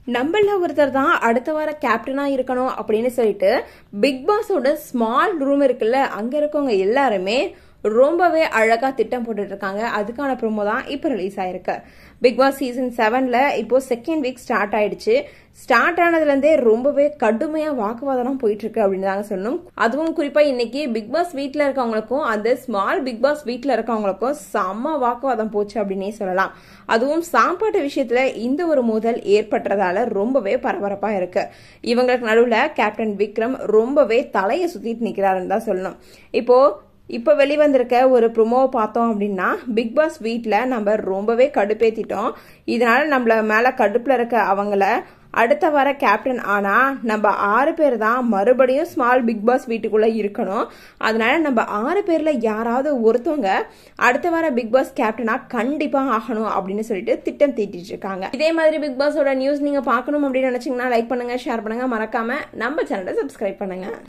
நம்மள ஒருத்தர் தான் அடுத்த வார கேப்டனா இருக்கணும் அப்படின்னு சொல்லிட்டு பிக் பாஸோட ஸ்மால் ரூம் இருக்குல்ல அங்க இருக்கவங்க எல்லாருமே ரொம்பவே அழகா திட்டம் போட்டுட்டு இருக்காங்க அதுக்கான ப்ரோமோ தான் இப்போ ரிலீஸ் ஆயிருக்கு பிக் பாஸ் சீசன் செவன்ல இப்போ செகண்ட் வீக் ஸ்டார்ட் ஆயிடுச்சு ஸ்டார்ட் ஆனதுலேருந்தே ரொம்பவே கடுமையா வாக்குவாதம் போயிட்டு இருக்கு அப்படின்னு தாங்க சொல்லணும் அதுவும் குறிப்பா இன்னைக்கு பிக் பாஸ் வீட்டில் இருக்கவங்களுக்கும் அந்த ஸ்மால் பிக் பாஸ் வீட்டில் இருக்கவங்களுக்கும் செம்ம வாக்குவாதம் போச்சு அப்படின்னே சொல்லலாம் அதுவும் சாப்பாட்டு விஷயத்துல இந்த ஒரு மோதல் ஏற்பட்டதால ரொம்பவே பரபரப்பா இருக்கு இவங்களுக்கு நடுவுல கேப்டன் விக்ரம் ரொம்பவே தலையை சுத்திட்டு நிக்கிறாருன்னு தான் சொல்லணும் இப்போ இப்போ வெளிவந்திருக்க ஒரு ப்ரொமோவை பார்த்தோம் அப்படின்னா பிக் பாஸ் வீட்டில் நம்ம ரொம்பவே கடுப்பேத்திட்டோம் இதனால நம்மள மேலே கடுப்பில் இருக்க அவங்கள அடுத்த வார கேப்டன் ஆனா நம்ம ஆறு பேர் தான் மறுபடியும் ஸ்மால் பிக் பாஸ் வீட்டுக்குள்ள இருக்கணும் அதனால நம்ம ஆறு பேர்ல யாராவது ஒருத்தவங்க அடுத்த வார பிக் பாஸ் கேப்டனா கண்டிப்பா ஆகணும் அப்படின்னு சொல்லிட்டு திட்டம் தீட்டிட்டு இருக்காங்க இதே மாதிரி பிக் பாஸோட நியூஸ் நீங்க பார்க்கணும் அப்படின்னு நினைச்சீங்கன்னா லைக் பண்ணுங்க ஷேர் பண்ணுங்க மறக்காம நம்ம சேனலை சப்ஸ்கிரைப் பண்ணுங்க